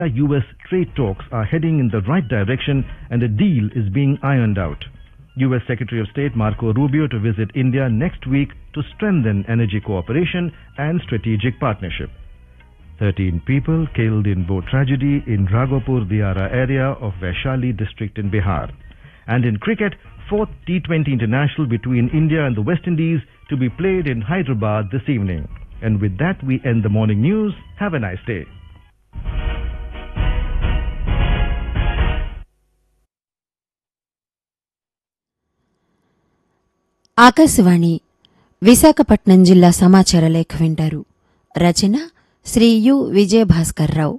US trade talks are heading in the right direction and a deal is being ironed out. US Secretary of State Marco Rubio to visit India next week to strengthen energy cooperation and strategic partnership. 13 people killed in boat tragedy in Raghopur Diara area of Vaishali district in Bihar. And in cricket, fourth T20 international between India and the West Indies to be played in Hyderabad this evening. And with that, we end the morning news. Have a nice day. Akashvani Visakhapatnam జిల్లా సమాచార లేఖ వింటారు రచన Shri you Vijaya Bhaskar Rao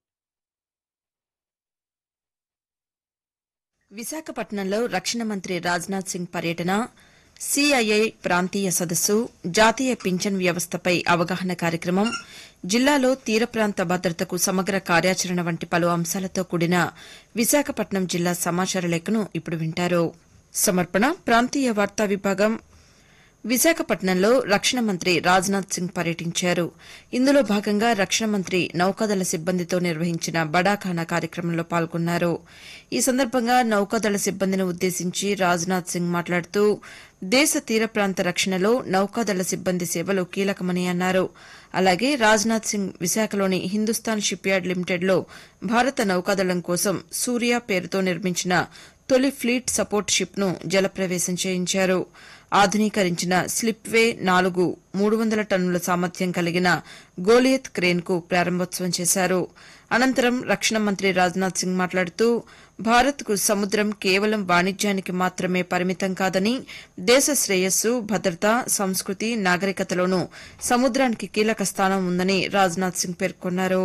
విశాఖపట్నంలో రక్షణ మంత్రి రాజ్నాథ్ సింగ్ పర్యటన CII ప్రాంతీయ సదస్సు జాతీయ పింఛన్ వ్యవస్థపై అవగాహన కార్యక్రమం జిల్లాలో తీర ప్రాంత భద్రతకు సమగ్ర కార్యాచరణ వంటి పలు అంశాలతో కూడిన విశాఖపట్నం జిల్లా సమాచార లేఖను ఇప్పుడు వింటారు సమర్పణ ప్రాంతీయ వార్తా విభాగం విశాఖపట్నంలో రక్షణ మంత్రి రాజ్నాథ్ సింగ్ పర్యటించారు ఇందులో భాగంగా రక్షణ మంత్రి నౌకాదళ సిబ్బందితో నిర్వహించిన బడాఖానా కార్యక్రమంలో పాల్గొన్నారు ఈ సందర్భంగా నౌకాదళ సిబ్బందిని ఉద్దేశించి రాజ్నాథ్ సింగ్ మాట్లాడుతూ దేశ తీర ప్రాంత రక్షణలో నౌకాదళ సిబ్బంది సేవలు కీలకమని అన్నారు అలాగే రాజ్నాథ్ సింగ్ విశాఖలోని హిందుస్థాన్ షిప్ యార్డ్ లిమిటెడ్లో భారత నౌకాదళం కోసం సూర్య పేరుతో నిర్మించిన తొలి ఫ్లీట్ సపోర్ట్ షిప్ను జలప్రవేశం చేయించారు ఆధునీకరించిన స్లిప్వే నాలుగు మూడు వందల టన్నుల సామర్థ్యం కలిగిన గోలియత్ క్రేన్కు ప్రారంభోత్సవం చేశారు అనంతరం రక్షణ మంత్రి రాజ్నాథ్ సింగ్ మాట్లాడుతూ భారత్కు సముద్రం కేవలం వాణిజ్యానికి మాత్రమే పరిమితం కాదని దేశ శ్రేయస్సు భద్రత సంస్కృతి నాగరికతలోనూ సముద్రానికి కీలక స్థానం ఉందని రాజ్నాథ్ సింగ్ పేర్కొన్నారు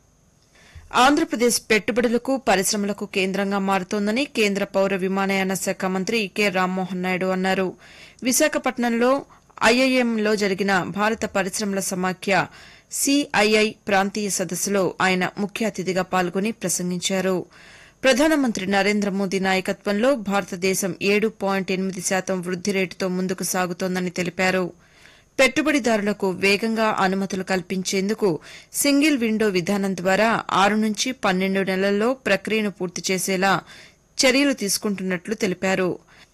ఆంధ్రప్రదేశ్ పెట్టుబడులకు పరిశ్రమలకు కేంద్రంగా మారుతోందని కేంద్ర పౌర విమానయాన శాఖ మంత్రి కె రామ్మోహన్ నాయుడు అన్నారు విశాఖపట్నంలో ఐఐఎంలో జరిగిన భారత పరిశ్రమల సమాఖ్య సిఐఐ ప్రాంతీయ సదస్సులో ఆయన ముఖ్య అతిథిగా పాల్గొని ప్రసంగించారు ప్రధానమంత్రి నరేంద్ర మోదీ నాయకత్వంలో భారతదేశం ఏడు పాయింట్ ఎనిమిది శాతం వృద్ది రేటుతో ముందుకు సాగుతోందని తెలిపారు పెట్టుబడిదారులకు వేగంగా అనుమతులు కల్పించేందుకు సింగిల్ విండో విధానం ద్వారా ఆరు నుంచి పన్నెండు నెలల్లో ప్రక్రియను పూర్తి చేసేలా చర్యలు తీసుకుంటున్నట్లు తెలిపారు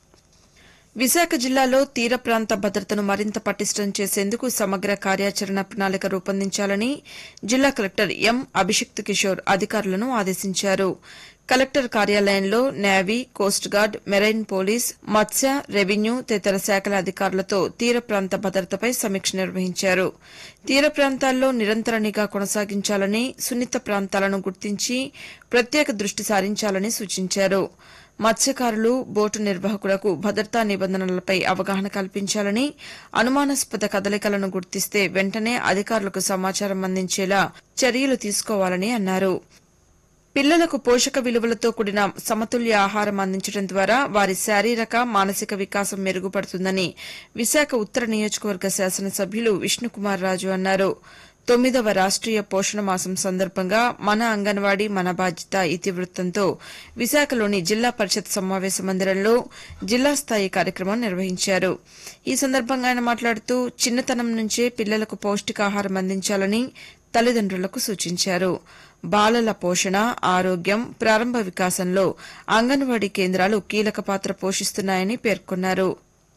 విశాఖ జిల్లాలో తీర ప్రాంత భద్రతను మరింత పటిష్టం చేసేందుకు సమగ్ర కార్యాచరణ ప్రణాళిక రూపొందించాలని జిల్లా కలెక్టర్ ఎం అభిషిక్త్ కిషోర్ అధికారులను ఆదేశించారు కలెక్టర్ కార్యాలయంలో navy coast guard marine police మత్స్య రెవెన్యూ తదితర శాఖల అధికారులతో తీర ప్రాంత భద్రతపై సమీక్ష నిర్వహించారు తీర ప్రాంతాల్లో నిరంతర నిఘా కొనసాగించాలని సున్నిత ప్రాంతాలను గుర్తించి ప్రత్యేక దృష్టి సారించాలని సూచించారు మత్స్యకారులు బోటు నిర్వాహకులకు భద్రతా నిబంధనలపై అవగాహన కల్పించాలని అనుమానాస్పద కదలికలను గుర్తిస్తే వెంటనే అధికారులకు సమాచారం అందించేలా చర్యలు తీసుకోవాలని అన్నారు పిల్లలకు పోషక విలువలతో కూడిన సమతుల్య ఆహారం అందించడం ద్వారా వారి శారీరక మానసిక వికాసం మెరుగుపడుతుందని విశాఖ ఉత్తర నియోజకవర్గ శాసనసభ్యులు విష్ణుకుమార్ రాజు అన్నారు తొమ్మిదవ రాష్ట్రీయ పోషణ మాసం సందర్భంగా మన అంగన్వాడీ మన బాధ్యత ఇతివృత్తంతో విశాఖలోని జిల్లా పరిషత్ సమావేశ మందిరంలో జిల్లా స్థాయి కార్యక్రమం నిర్వహించారు ఈ సందర్భంగా ఆయన మాట్లాడుతూ చిన్నతనం నుంచే పిల్లలకు పౌష్టికాహారం అందించాలని తల్లిదండ్రులకు సూచించారు బాలల పోషణ ఆరోగ్యం ప్రారంభ వికాసంలో అంగన్వాడీ కేంద్రాలు కీలక పాత్ర పోషిస్తున్నాయని పేర్కొన్నారు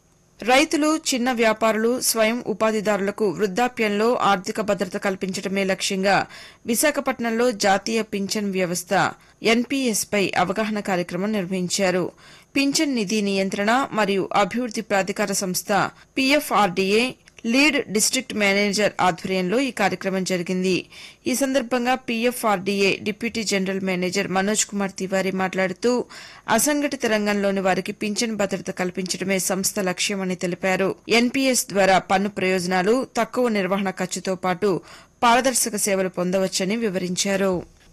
రైతులు చిన్న వ్యాపారులు స్వయం ఉపాధిదారులకు వృద్దాప్యంలో ఆర్థిక భద్రత కల్పించడమే లక్ష్యంగా విశాఖపట్నంలో జాతీయ పింఛన్ వ్యవస్థ ఎన్పీఎస్ పై అవగాహన కార్యక్రమం నిర్వహించారు పింఛన్ నిధి నియంత్రణ మరియు అభివృద్ది ప్రాధికార సంస్థ పీఎఫ్ఆర్డీఏ లీడ్ డిస్టిక్ట్ మేనేజర్ ఆధ్వర్యంలో ఈ కార్యక్రమం జరిగింది ఈ సందర్భంగా PFRDA deputy general manager Manoj Kumar Tiwari మాట్లాడుతూ అసంఘటిత రంగంలోని వారికి పింఛన్ భద్రత కల్పించడమే సంస్థ లక్ష్యమని తెలిపారు ఎన్పీఎస్ ద్వారా పన్ను ప్రయోజనాలు తక్కువ నిర్వహణ ఖర్చుతో పాటు పారదర్శక సేవలు పొందవచ్చని వివరించారు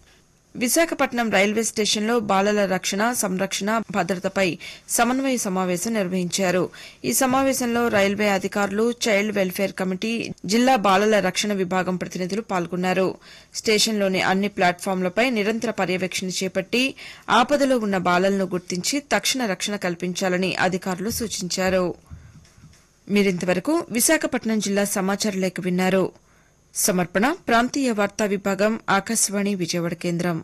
విశాఖపట్నం రైల్వే స్టేషన్లో బాలల రక్షణ సంరక్షణ భద్రతపై సమన్వయ సమావేశం నిర్వహించారు ఈ సమావేశంలో రైల్వే అధికారులు చైల్డ్ వెల్ఫేర్ కమిటీ జిల్లా బాలల రక్షణ విభాగం ప్రతినిధులు పాల్గొన్నారు స్టేషన్లోని అన్ని ప్లాట్ఫామ్లపై నిరంతర పర్యవేక్షణ చేపట్టి ఆపదలో ఉన్న బాలలను గుర్తించి తక్షణ రక్షణ కల్పించాలని అధికారులు సూచించారు మీరింతవరకు విశాఖపట్నం జిల్లా సమాచార లేఖ విన్నారు సమర్పణ ప్రాంతీయ వార్తా విభాగం ఆకాశవాణి విజయవాడ కేంద్రం